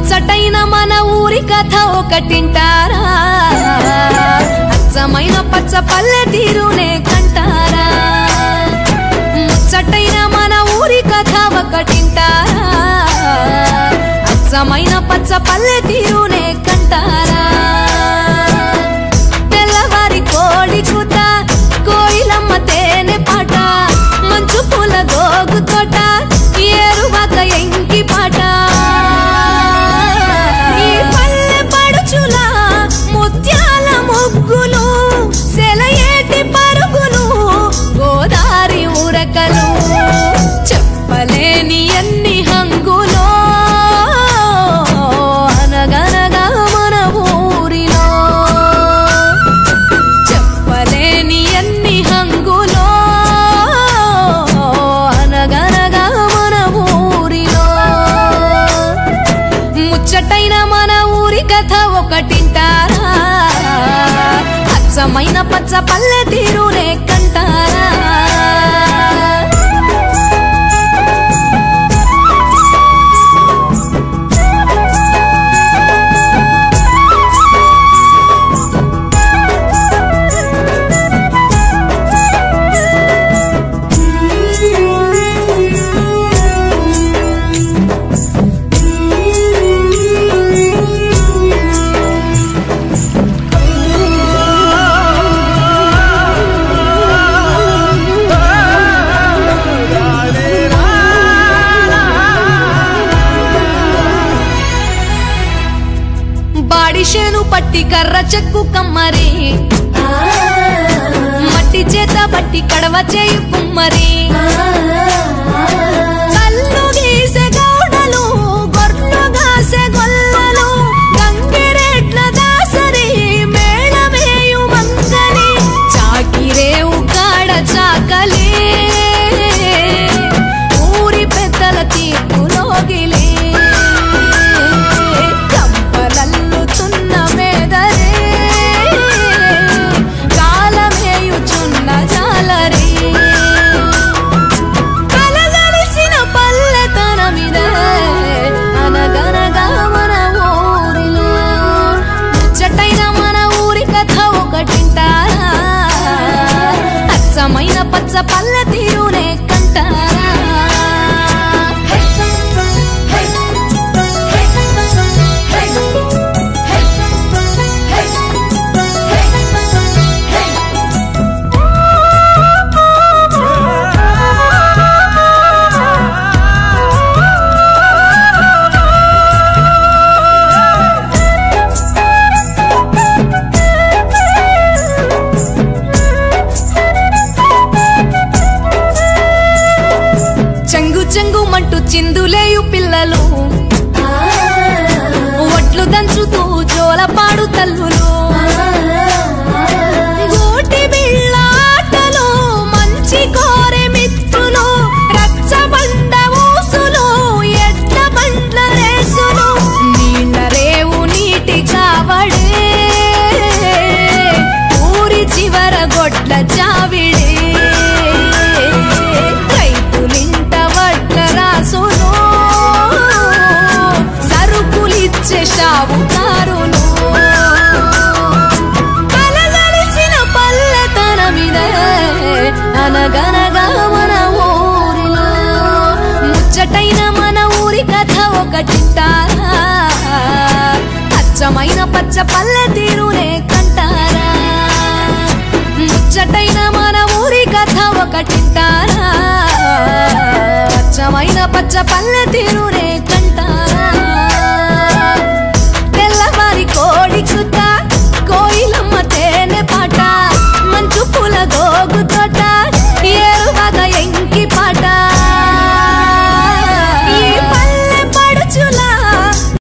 ముచ్చటైన మన ఊరి కథ ఒకటింటారా అచ్చమైన పచ్చ పల్లె తీరునే కంటారా ముచ్చటైన మన ఊరి కథ ఒకటింటారా అచ్చమైన పచ్చ పల్లె తీరునే కంటారా తెల్లవారి కోడి కూత కోయిలమ్మ తేనె పాట మంచు పూల గోగు తోట ఏరువాక ఎంకి పాట ఈ పల్లె పడుచుల ముత్యాల ముగ్గులు సెలయేటి పరుగులు గోదారి ఉరకలు చెప్పలేని ఎన్ని హంగులో అనగనగా మన ఊరిలో చెప్పలేని ఎన్ని హంగులో అనగనగా మన ఊరిలో ముచ్చటైన మన ఊరి కథ ఒకటింటారా అచ్చమైన పచ్చ పల్లె తీరునే కంటారా బాడిషేను పట్టి కర్ర చెక్కు కమ్మరి మట్టి చేత బట్టి కడవ చేయు కుమ్మరి కళ్ళు గీసె గౌడలు గొర్రెలు గాసె గొల్లలు గంగిరెడ్ల దాసరి మేళమేయు మంగలి చాకిరేవు కాడ చాకలి ఊరి పెద్దల తీర్పులోగిలి కంపలల్లుతున్న మేదరే కాలమేయుచున్న జాలరే కలగలిసిన పల్లెతనమిదే అనగనగా మన ఊరిలో ముచ్చటైన మన ఊరి కథ ఒకటింటారా అచ్చమైన పచ్చ పల్లె తీరునే కంటారా చెంగు చెంగు మంటూ చిందులేయు పిల్లలు ఒట్లు దంచుతూ జోలపాడు తల్లులు గూటి బిళ్ళ ఆటలు మంచి కోరె మిత్రులు రచ్చబండ ఊసులు ఎడ్ల బండ్ల రేసులు నీళ్ళ రేవు నీటి కావడే ఊరి చివర గొడ్ల చావిడే రైతులింట వడ్ల రాసును సరుకులిచ్చే షావుకారును కలగలిసిన పల్లెతనమిదే అనగనగా మన ఊరిలో ముచ్చటైన మన ఊరి కథ ఒకటింటారా అచ్చమైన పచ్చ పల్లె తీరునే కంటారా ముచ్చటైన మన ఊరి కథ ఒకటింటారా అచ్చమైన పచ్చ పల్లె తీరునే కంటారా